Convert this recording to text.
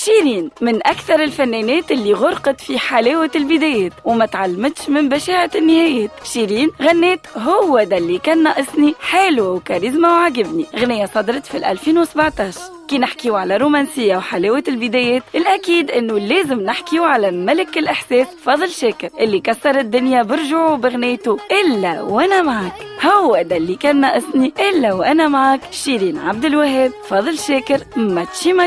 شيرين من أكثر الفنانات اللي غرقت في حلاوة البدايات وما تعلمتش من بشاعة النهايات شيرين غنت هو ده اللي كان ناقصني حلو وكاريزما وعجبني غنية صدرت في 2017 كي نحكيو على رومانسية وحلاوة البدايات الأكيد إنه لازم نحكيو على ملك الإحساس فضل شاكر اللي كسر الدنيا برجوعه بغنيته إلا وأنا معك هو ده اللي كان ناقصني إلا وأنا معك شيرين عبد الوهاب فضل شاكر ماتشي ماتشي